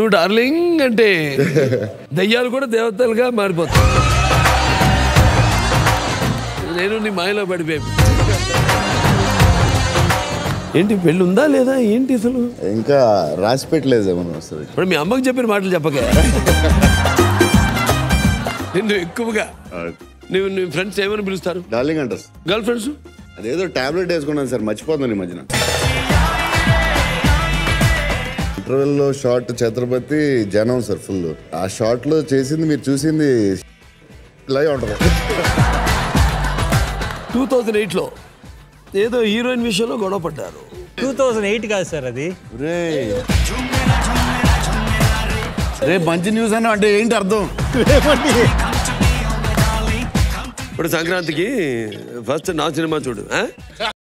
నువ్వు డార్లింగ్ అంటే దయ్యాలు కూడా దేవతలుగా మారిపోతాయి నేను నీ మాయలో పడిపోయి ఏంటి పెళ్ళి ఉందా లేదా ఏంటి అసలు ఇంకా రాసి పెట్టలేదు మనం వస్తుంది ఇప్పుడు మీ అమ్మకి చెప్పిన మాటలు చెప్పక నిన్ను ఎక్కువగా నువ్వు నీ ఫ్రెండ్స్ ఏమని పిలుస్తారు డార్లింగ్ అంటారు గర్ల్ ఫ్రెండ్స్ అదేదో టాబ్లెట్ వేసుకున్నాను సార్ మర్చిపోతున్నాను ఈ మధ్యన ఇంటర్వెల్లో షార్ట్ ఛత్రపతి జనం సార్ ఫుల్ ఆ షార్ట్ లో చేసింది మీరు చూసింది లైవ్ ఉంటుంది టూ థౌజండ్ ఎయిట్లో ఏదో హీరోయిన్ విషయంలో గొడవ పడ్డారు టూ థౌజండ్ ఎయిట్ కాదు సార్ అది రే మంచి న్యూస్ అన్న అంటే ఏంటి అర్థం ఇప్పుడు సంక్రాంతికి ఫస్ట్ నా సినిమా చూడు ఆ?